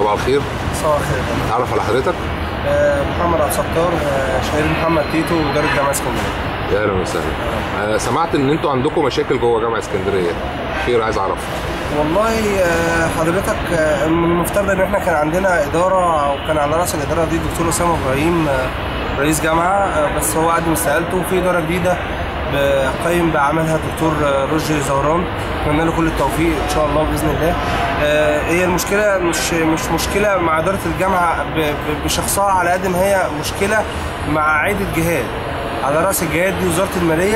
صباح الخير صباح الخير تعرف على حضرتك آه، محمد عبد الستار آه، شهير محمد تيتو إدارة جامعة اسكندرية يا اهلا وسهلا آه، سمعت ان انتوا عندكم مشاكل جوه جامعه اسكندريه خير عايز اعرف والله آه، حضرتك آه، من المفترض ان احنا كان عندنا اداره وكان على راس الاداره دي الدكتور اسامه ابراهيم آه، رئيس جامعه آه، بس هو قدم استقالته وفي اداره جديده قايم بعملها الدكتور آه، رشدي زهران اتمنى له كل التوفيق ان شاء الله باذن الله آه، هي المشكله مش مش مشكله مع اداره الجامعه ب- ب- بشخصها على قد ما هي مشكله مع عده جهات على راس الجهات دي وزاره الماليه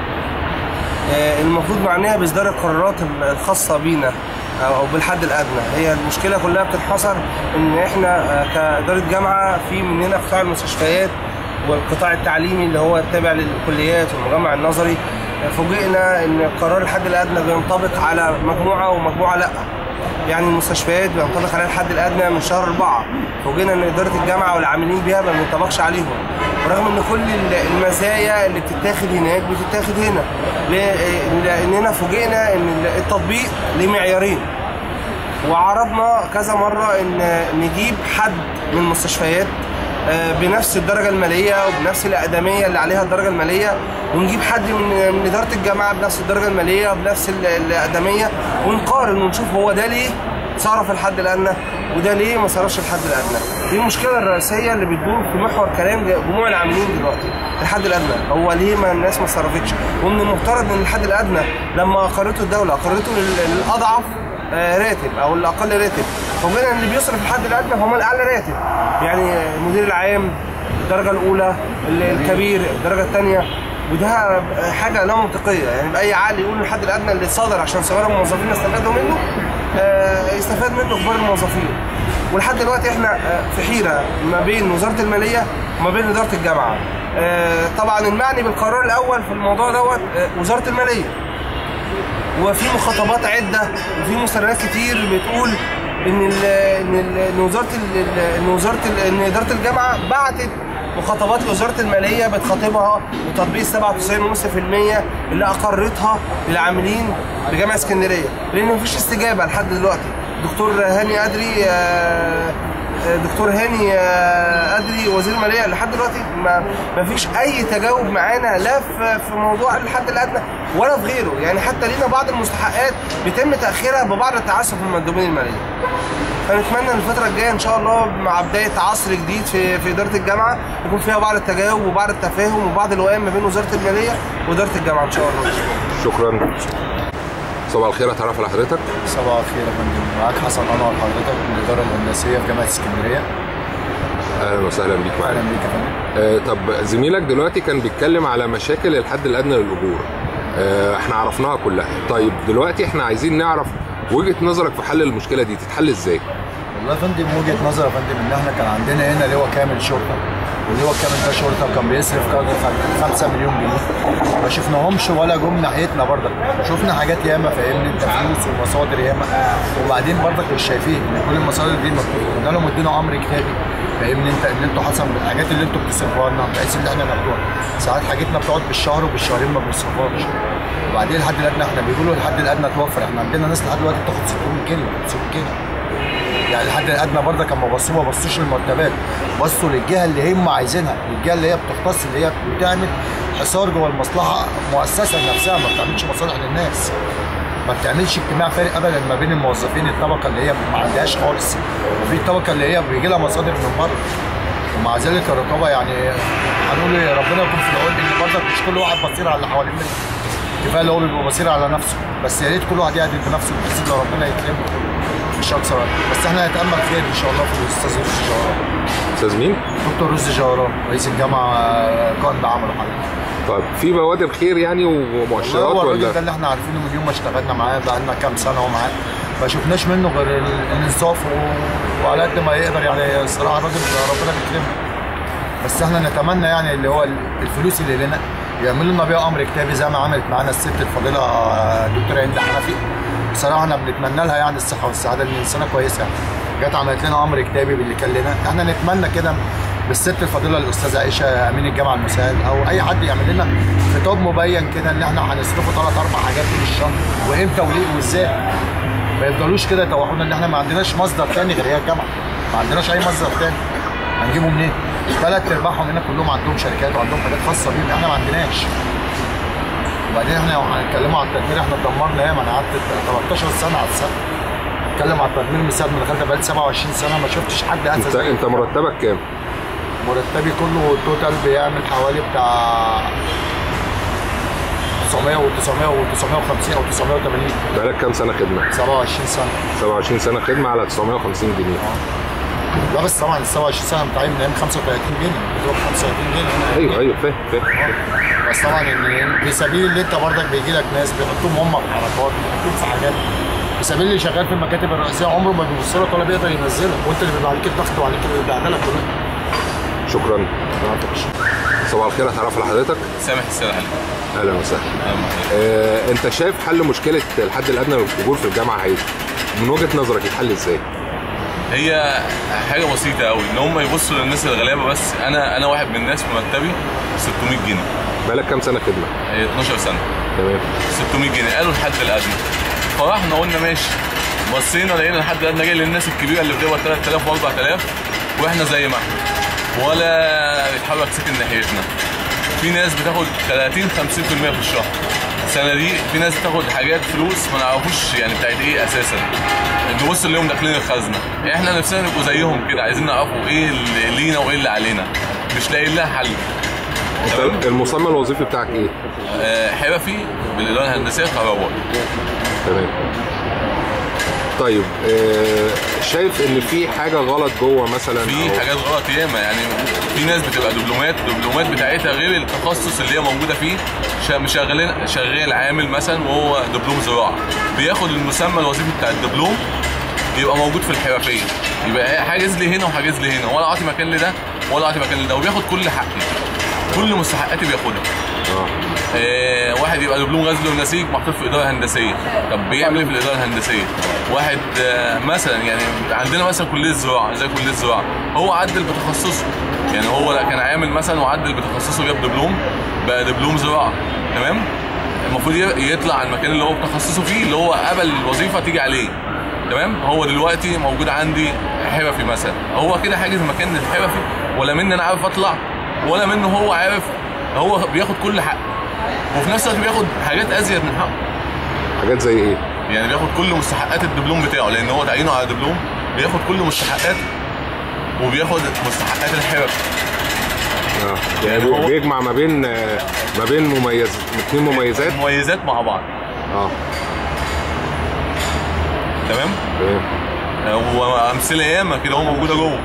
آه، المفروض معناها باصدار القرارات الخاصه بينا او بالحد الادنى هي المشكله كلها بتنحصر ان احنا آه، كاداره جامعه في مننا قطاع المستشفيات والقطاع التعليمي اللي هو التابع للكليات والمجمع النظري آه، فوجئنا ان قرار الحد الادنى بينطبق على مجموعه ومجموعه لا يعني المستشفيات بينطبق عليها الحد الادنى من شهر اربعه فوجئنا ان اداره الجامعه والعاملين بيها ما بينطبقش عليهم ورغم ان كل ال- المزايا اللي بتتاخد هناك بتتاخد هنا ليه؟ لاننا فوجئنا ان التطبيق ليه معيارين وعرضنا كذا مره ان نجيب حد من المستشفيات آه، بنفس الدرجه الماليه وبنفس الاقدميه اللي عليها الدرجه الماليه ونجيب حد من من اداره الجامعه بنفس الدرجه الماليه وبنفس ال- الاقدميه ونقارن ونشوف هو ده ليه صرف الحد الادنى وده ليه ما صرفش الحد الادنى دي المشكله الرئيسيه اللي بتدور في محور كلام جموع العاملين دلوقتي الحد الادنى هو ليه ما الناس ما صرفتش ومن المفترض ان الحد الادنى لما اقرته الدوله اقرته لل- للاضعف آه، راتب او الاقل راتب فوجئنا ان اللي بيصرف الحد الادنى هم الاعلى راتب يعني المدير العام الدرجه الاولى ال- الكبير الدرجه الثانيه وده حاجه لا منطقيه يعني باي عقل يقول الحد الادنى اللي صادر عشان صغار الموظفين يستفادوا منه آه، يستفاد منه كبار الموظفين ولحد دلوقتي احنا آه، في حيره ما بين وزاره الماليه وما بين اداره الجامعه آه، طبعا المعني بالقرار الاول في الموضوع دوت آه، وزاره الماليه وفي مخاطبات عده وفي مستندات كتير بتقول ان ال ان ال ان وزاره ال- ال- ان وزاره ال- ان اداره الجامعه بعتت مخاطبات لوزاره الماليه بتخاطبها بتطبيق 97.5% اللي اقرتها للعاملين بجامعه اسكندريه لان مفيش استجابه لحد دلوقتي دكتور هاني ادري آه، دكتور هاني آه، ادري وزير الماليه لحد دلوقتي ما ما فيش اي تجاوب معانا لا في في موضوع الحد الادنى ولا في غيره يعني حتى لينا بعض المستحقات بيتم تاخيرها ببعض التعسف من المندوبين الماليه فنتمنى ان الفتره الجايه ان شاء الله مع بدايه عصر جديد في في اداره الجامعه يكون فيها بعض التجاوب وبعض التفاهم وبعض الوئام ما بين وزاره الماليه واداره الجامعه ان شاء الله شكرا صباح الخير اتعرف على حضرتك صباح الخير يا فندم معاك حسن انور حضرتك من الاداره الهندسيه في جامعه اسكندريه اهلا وسهلا بيك اهلا معانا بيك يا فندم آه، طب زميلك دلوقتي كان بيتكلم على مشاكل الحد الادنى للاجور آه، احنا عرفناها كلها طيب دلوقتي احنا عايزين نعرف وجهه نظرك في حل المشكله دي تتحل ازاي والله يا فندم وجهه نظر يا فندم ان احنا كان عندنا هنا لواء كامل شرطه واللواء كامل ده شرطه كان بيصرف قدر 5 مليون جنيه ما شفناهمش ولا جم ناحيتنا برضك شفنا حاجات ياما فاهمني انت فلوس ومصادر ياما وبعدين برضك مش شايفين ان كل المصادر دي مكتوبه قلنا لهم ادينا امر كتابي فاهمني انت ان انتوا حسب الحاجات اللي انتوا بتصرفوها لنا بحيث ان احنا ناخدوها ساعات حاجتنا بتقعد بالشهر وبالشهرين ما بنصرفهاش وبعدين الحد الادنى احنا بيقولوا الحد الادنى توفر احنا عندنا ناس لحد دلوقتي بتاخد 600 كيلو 600 كيلو يعني الحد الادنى برضك اما بصوا ما بصوش للمرتبات بصوا للجهه اللي هم عايزينها الجهه اللي هي بتختص اللي هي بتعمل حصار جوه المصلحه مؤسسه نفسها ما بتعملش مصالح للناس ما بتعملش اجتماع فارق ابدا ما بين الموظفين الطبقه اللي هي ما عندهاش خالص وفي الطبقه اللي هي بيجي لها مصادر من بره ومع ذلك الرقابه يعني هنقول إيه، ربنا يكون في العون ان برضك مش كل واحد بصير على اللي حوالين منه كفايه اللي هو بيبقى بصير على نفسه بس يا ريت كل واحد يعدل بنفسه بحيث ان ربنا يكرمه مش اكثر بس احنا نتامل خير ان شاء الله في الاستاذ رشدي جوهران استاذ مين دكتور رشدي جوهران رئيس الجامعه قائم بعمله حضرتك طيب في بوادر خير يعني ومؤشرات هو الراجل ده ولا اللي احنا عارفينه من يوم ما اشتغلنا معاه بقى لنا كام سنه ومعاه ما شفناش منه غير ال- الانصاف و- وعلى قد ما يقدر يعني الصراحه الراجل ربنا بيكرمه بس احنا نتمنى يعني اللي هو ال- الفلوس اللي لنا يعملوا لنا بيها امر كتابي زي ما عملت معانا الست الفاضله آه، دكتوره هند حنفي بصراحه احنا بنتمنى لها يعني الصحه والسعاده لان انسانه كويسه يعني جت عملت لنا امر كتابي باللي كان لنا احنا نتمنى كده بالست الفاضله الاستاذه عائشه امين الجامعه المساعد او اي حد يعمل لنا خطاب مبين كده ان احنا هنصرفه ثلاث اربع حاجات طول الشهر وامتى وليه وازاي ما يفضلوش كده يطوحونا ان احنا ما عندناش مصدر تاني غير هي الجامعه ما عندناش اي مصدر تاني هنجيبه منين؟ ثلاث ارباعهم هنا كلهم عندهم شركات وعندهم حاجات خاصه بيهم احنا ما عندناش وبعدين احنا لو هنتكلموا على التدمير احنا اتدمرنا ياما انا قعدت 13 سنه على السد اتكلم على التدمير من ساعه ما دخلت بقالي 27 سنه ما شفتش حد انت اساسا انت مرتبك كام؟ مرتبي كله توتال بيعمل حوالي بتاع 900 و 900 و 950 او 980 بقالك كام سنه خدمه؟ 27 سنه 27 سنه خدمه على 950 جنيه لا بس طبعا ال 27 سنه بتاعي من ايام 35 جنيه بتبقى 35 جنيه ايوه ايوه فاهم فاهم بس طبعا ان في سبيل اللي انت برضك بيجي لك ناس بيحطوهم هم في حركات بيحطوهم في حاجات في سبيل اللي شغال في المكاتب الرئيسيه عمره ما بيبص لك ولا بيقدر ينزلك وانت اللي بيبقى عليك الضغط وعليك البهدله كلها شكرا صباح الخير هتعرف على حضرتك سامح السلاحلي اهلا وسهلا آه، انت شايف حل مشكله الحد الادنى للاجور في الجامعه هي من وجهه نظرك يتحل ازاي؟ هي حاجه بسيطه قوي ان هم يبصوا للناس الغلابه بس انا انا واحد من الناس مرتبي 600 جنيه بقالك كام سنه خدمه؟ هي 12 سنه تمام 600 جنيه قالوا الحد الادنى فرحنا قلنا ماشي بصينا لقينا الحد الادنى جاي للناس الكبيره اللي بتقبض 3000 و4000 واحنا زي ما احنا ولا بيتحرك سكن ناحيتنا في ناس بتاخد 30 50% في الشهر السنه دي في ناس بتاخد حاجات فلوس ما نعرفوش يعني بتاعت ايه اساسا نبص اليوم داخلين الخزنه احنا نفسنا نبقوا زيهم كده عايزين نعرفوا ايه اللي لينا وايه اللي علينا مش لاقيين لها حل تمام انت المسمى الوظيفي بتاعك ايه؟ آه، حرفي بالاداره الهندسيه كهرباء تمام طيب آه، شايف ان في حاجه غلط جوه مثلا في أو- حاجات غلط ياما يعني في ناس بتبقى دبلومات الدبلومات بتاعتها غير التخصص اللي هي موجوده فيه شا- مشغلين شغال عامل مثلا وهو دبلوم زراعه بياخد المسمى الوظيفي بتاع الدبلوم يبقى موجود في الحرفيه يبقى حاجز لي هنا وحاجز لي هنا ولا اعطي مكان لده ولا اعطي مكان لده وبياخد كل حقي كل مستحقاتي بياخدها اه آه، واحد يبقى دبلوم غزل ونسيج محطوط في اداره هندسيه طب بيعمل ايه في الاداره الهندسيه واحد آه، مثلا يعني عندنا مثلا كليه الزراعه زي كليه الزراعه هو عدل بتخصصه يعني هو لا كان عامل مثلا وعدل بتخصصه جاب دبلوم بقى دبلوم زراعه تمام المفروض ي- يطلع على المكان اللي هو بتخصصه فيه اللي هو قبل الوظيفه تيجي عليه تمام هو دلوقتي موجود عندي حرفي مثلا هو كده حاجز مكان الحرفي ولا مني انا عارف اطلع ولا منه هو عارف هو بياخد كل حق وفي نفس الوقت بياخد حاجات ازيد من حقه حاجات زي ايه؟ يعني بياخد كل مستحقات الدبلوم بتاعه لان هو تعيينه على دبلوم بياخد كل مستحقات وبياخد مستحقات الحرف اه يعني يعني هو- بيجمع ما بين آه، ما بين مميز اثنين مميزات مميزات مع بعض اه تمام تمام وامثله ياما كده هو موجوده جوه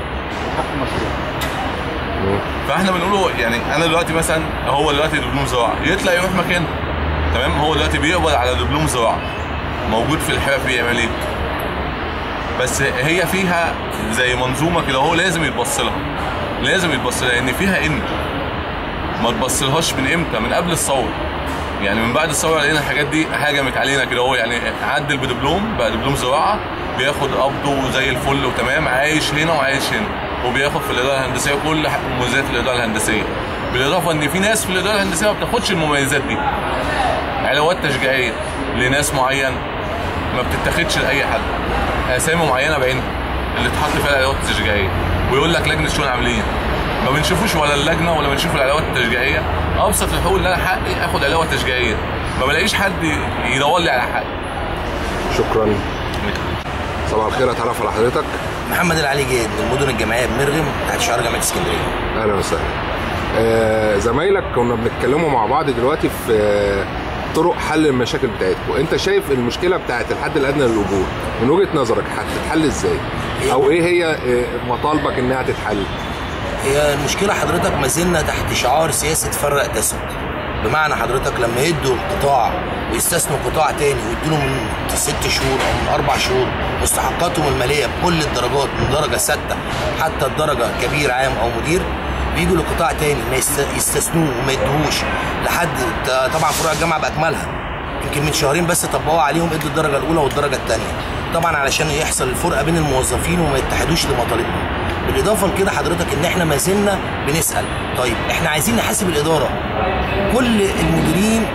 مم. فاحنا بنقوله يعني انا دلوقتي مثلا هو دلوقتي دبلوم زراعه يطلع يروح مكانه تمام هو دلوقتي بيقبض على دبلوم زراعه موجود في الحرف بيعمل ايه بس هي فيها زي منظومه كده هو لازم يتبص لها لازم يتبص لها لان فيها ان ما تبصلهاش من امتى من قبل الثوره يعني من بعد الثوره لقينا الحاجات دي هجمت علينا كده هو يعني عدل بدبلوم بقى دبلوم زراعه بياخد قبضه زي الفل وتمام عايش هنا وعايش هنا وبياخد في الاداره الهندسيه كل ح- مميزات الاداره الهندسيه بالاضافه ان في ناس في الاداره الهندسيه ما بتاخدش المميزات دي علاوات تشجيعيه لناس معين ما بتتاخدش لاي حد اسامي معينه بعينها اللي اتحط فيها العلاوات التشجيعيه ويقول لك لجنه شؤون عاملين ما بنشوفوش ولا اللجنه ولا بنشوف العلاوات التشجيعيه ابسط الحقوق اللي انا حقي اخد علاوه تشجيعيه ما بلاقيش حد يدور لي على حقي شكرا صباح الخير اتعرف على حضرتك محمد العلي جيد من المدن الجامعيه بمرغم تحت شعار جامعه اسكندريه اهلا وسهلا آه زمايلك كنا بنتكلموا مع بعض دلوقتي في آه، طرق حل المشاكل بتاعتكم انت شايف المشكله بتاعت الحد الادنى للاجور من وجهه نظرك هتتحل ازاي او ايه هي آه، مطالبك انها تتحل هي المشكله حضرتك ما زلنا تحت شعار سياسه فرق تسد بمعنى حضرتك لما يدوا القطاع ويستثنوا قطاع تاني ويدوا من ست شهور او من اربع شهور مستحقاتهم الماليه بكل الدرجات من درجه سته حتى الدرجه كبير عام او مدير بيجوا لقطاع تاني ما يست- يستثنوه وما يدوهوش لحد طبعا فروع الجامعه باكملها يمكن من شهرين بس طبقوا عليهم ادوا الدرجه الاولى والدرجه الثانيه طبعا علشان يحصل الفرقه بين الموظفين وما يتحدوش لمطالبهم بالاضافه لكده حضرتك ان احنا ما زلنا بنسال طيب احنا عايزين نحاسب الاداره كل المديرين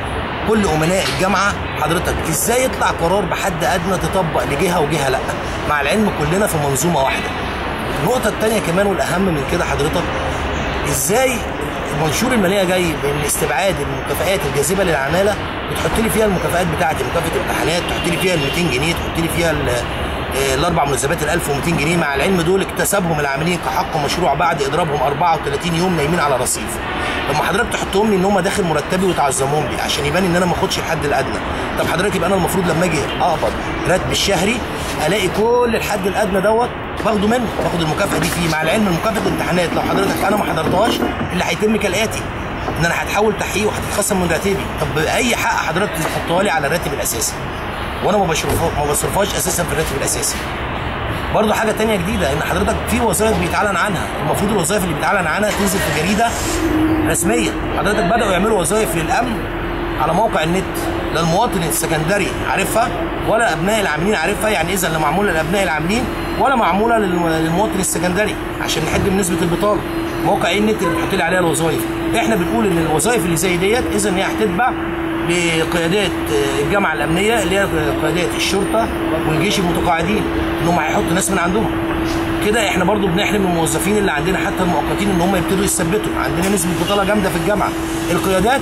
كل امناء الجامعه حضرتك ازاي يطلع قرار بحد ادنى تطبق لجهه وجهه لا مع العلم كلنا في منظومه واحده النقطه الثانيه كمان والاهم من كده حضرتك ازاي المنشور الماليه جاي من استبعاد المكافآت الجاذبه للعماله بتحط لي فيها المكافآت بتاعتي مكافاه امتحانات تحط لي فيها ال 200 جنيه تحط لي فيها ال- آه، الاربع مناسبات ال 1200 جنيه مع العلم دول اكتسبهم العاملين كحق مشروع بعد اضرابهم 34 يوم نايمين على رصيف لما حضرتك تحطهم لي ان هم داخل مرتبي وتعظمهم لي عشان يبان ان انا ما اخدش الحد الادنى طب حضرتك يبقى انا المفروض لما اجي اقبض راتبي الشهري الاقي كل الحد الادنى دوت باخده منه باخد المكافاه دي فيه مع العلم ان مكافاه الامتحانات لو حضرتك انا ما حضرتهاش اللي هيتم كالاتي ان انا هتحول تحقيق وهتتخصم من راتبي طب باي حق حضرتك تحطها لي على الراتب الاساسي وانا ما بصرفها ما بصرفهاش اساسا في الراتب الاساسي برضه حاجه تانية جديده ان حضرتك في وظائف بيتعلن عنها المفروض الوظائف اللي بيتعلن عنها تنزل في جريده رسميه حضرتك بداوا يعملوا وظائف للامن على موقع النت لا المواطن السكندري عارفها ولا ابناء العاملين عارفها يعني اذا لا معموله لابناء العاملين ولا معموله للم- للمواطن السكندري عشان نحد من نسبه البطاله موقع ايه النت اللي بتحط لي عليها الوظائف احنا بنقول ان الوظائف اللي زي ديت اذا هي هتتبع لقيادات الجامعه الامنيه اللي هي قيادات الشرطه والجيش المتقاعدين انهم هيحطوا ناس من عندهم كده احنا برضو بنحرم الموظفين اللي عندنا حتى المؤقتين ان هم يبتدوا يثبتوا عندنا نسبه بطاله جامده في الجامعه القيادات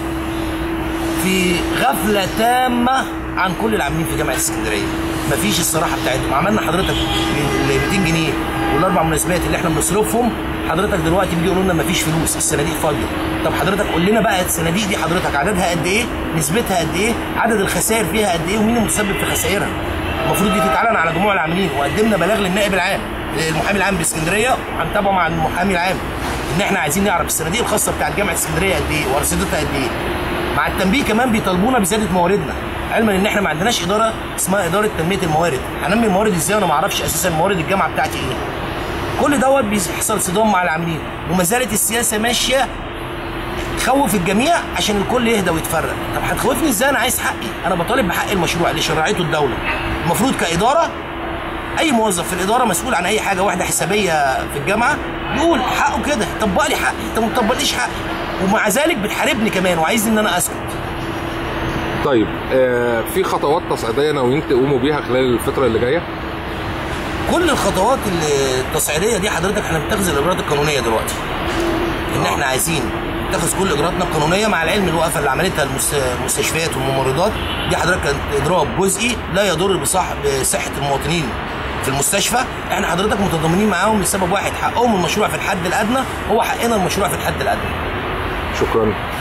في غفله تامه عن كل العاملين في جامعه اسكندريه مفيش الصراحه بتاعتهم عملنا حضرتك ال 200 جنيه والاربع مناسبات اللي احنا بنصرفهم حضرتك دلوقتي بيجي يقولوا لنا مفيش فلوس الصناديق فاضيه طب حضرتك قول لنا بقى الصناديق دي حضرتك عددها قد ايه نسبتها قد ايه عدد الخسائر فيها قد ايه ومين المتسبب في خسائرها المفروض دي تتعلن على جموع العاملين وقدمنا بلاغ للنائب العام المحامي العام باسكندريه وهنتابعه مع المحامي العام ان احنا عايزين نعرف الصناديق الخاصه بتاعت جامعه اسكندريه قد ايه ورصيدتها قد ايه مع التنبيه كمان بيطالبونا بزياده مواردنا علما ان احنا ما عندناش اداره اسمها اداره تنميه الموارد هنمي الموارد ازاي وانا ما اعرفش اساسا موارد الجامعه بتاعتي ايه كل دوت بيحصل صدام مع العاملين وما زالت السياسه ماشيه تخوف الجميع عشان الكل يهدى ويتفرق طب هتخوفني ازاي انا عايز حقي انا بطالب بحق المشروع اللي شرعته الدوله المفروض كاداره اي موظف في الاداره مسؤول عن اي حاجه واحده حسابيه في الجامعه يقول حقه كده طبق لي حقي انت ما بتطبقليش حقي ومع ذلك بتحاربني كمان وعايزني ان انا اسكت طيب آه في خطوات تصعيديه ناويين تقوموا بيها خلال الفتره اللي جايه كل الخطوات اللي- التصعيديه دي حضرتك احنا بنتخذ الاجراءات القانونيه دلوقتي ان احنا عايزين نتخذ كل اجراءاتنا القانونيه مع العلم الوقفه اللي عملتها المس- المستشفيات والممرضات دي حضرتك كانت اضراب جزئي لا يضر بصح بصحه المواطنين في المستشفى احنا حضرتك متضامنين معاهم لسبب واحد حقهم المشروع في الحد الادنى هو حقنا المشروع في الحد الادنى شكرا